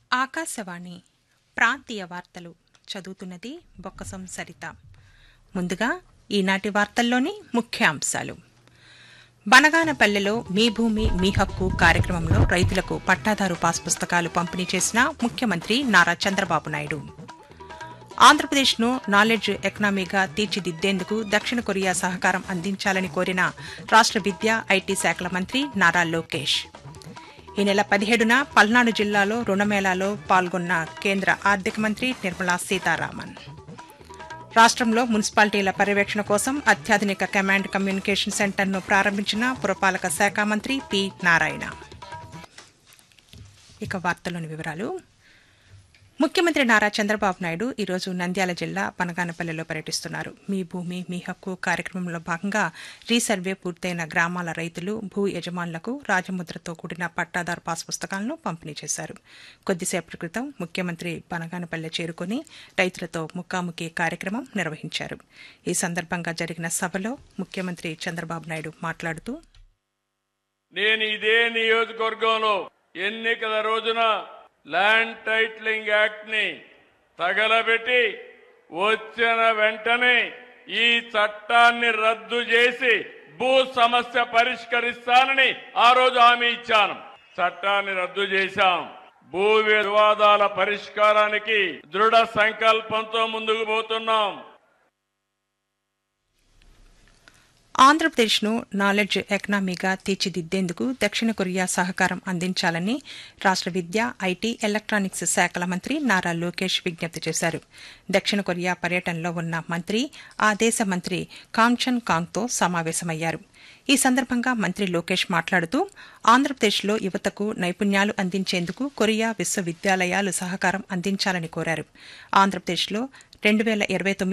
ఆకాశవాణి ప్రాంతీయ వార్తలు చదువుతున్నది బొక్కసం సరిత ముందుగా ఈనాటి వార్తల్లోని ముఖ్యాంశాలు బనగానపల్లెలో మీ భూమి మీ హక్కు కార్యక్రమంలో రైతులకు పట్టాదారు పాస్ పుస్తకాలు పంపిణీ చేసిన ముఖ్యమంత్రి నారా చంద్రబాబు నాయుడు ఆంధ్రప్రదేశ్ను నాలెడ్జ్ ఎకనామీగా తీర్చిదిద్దేందుకు దక్షిణ కొరియా సహకారం అందించాలని కోరిన రాష్ట్ర విద్యా ఐటీ శాఖల మంత్రి నారా లోకేష్ ఈ నెల పదిహేడున పల్నాడు జిల్లాలో రుణమేళాలో పాల్గొన్న కేంద్ర ఆర్థిక మంత్రి నిర్మలా సీతారామన్ రాష్ట్రంలో మున్సిపాలిటీల పర్యవేక్షణ కోసం అత్యాధునిక కమాండ్ కమ్యూనికేషన్ సెంటర్ను ప్రారంభించిన పురపాలక శాఖ మంత్రి పి నారాయణ ఇక వార్తలోని వివరాలు ముఖ్యమంత్రి నారా చంద్రబాబు నాయుడు ఈరోజు నంద్యాల జిల్లా పనగానపల్లిలో పర్యటిస్తున్నారు మీ భూమి మీ హక్కు కార్యక్రమంలో భాగంగా రీసర్వే పూర్తయిన గ్రామాల రైతులు భూ యజమానులకు రాజముద్రతో కూడిన పట్టాదారు పాస్ పుస్తకాలను పంపిణీ చేశారు కొద్దిసేపటి క్రితం ముఖ్యమంత్రి పనగానపల్లె చేరుకుని రైతులతో ముఖాముఖి కార్యక్రమం నిర్వహించారు ఈ సందర్భంగా జరిగిన సభలో ముఖ్యమంత్రి చంద్రబాబు నాయుడు మాట్లాడుతూ నేను ఇదే నియోజకవర్గంలో ఎన్నికల రోజున ల్యాండ్ టైటిలింగ్ యాక్ట్ ని తగలబెట్టి వచ్చిన వెంటనే ఈ చట్టాన్ని రద్దు చేసి భూ సమస్య పరిష్కరిస్తానని ఆ రోజు హామీ ఇచ్చాను చట్టాన్ని రద్దు చేశాం భూ వివాదాల పరిష్కారానికి దృఢ సంకల్పంతో ముందుకు పోతున్నాం ఆంధ్రప్రదేశ్ను నాలెడ్జ్ ఎకనామీగా తీర్చిదిద్దేందుకు దక్షిణ కొరియా సహకారం అందించాలని రాష్ట్ర విద్య ఐటీ ఎలక్ట్రానిక్స్ శాఖల మంత్రి నారా లోకేష్ విజ్ఞప్తి చేశారు దక్షిణ కొరియా పర్యటనలో ఉన్న మంత్రి ఆ దేశ మంత్రి కాంగ్చన్ కాంగ్తో సమావేశమయ్యారు ఈ సందర్భంగా మంత్రి లోకేష్ మాట్లాడుతూ ఆంధ్రప్రదేశ్లో యువతకు నైపుణ్యాలు అందించేందుకు కొరియా విశ్వవిద్యాలయాలు సహకారం అందించాలని కోరారు ఆంధ్రప్రదేశ్లో రెండు వేల ఇరవై తొమ్మిది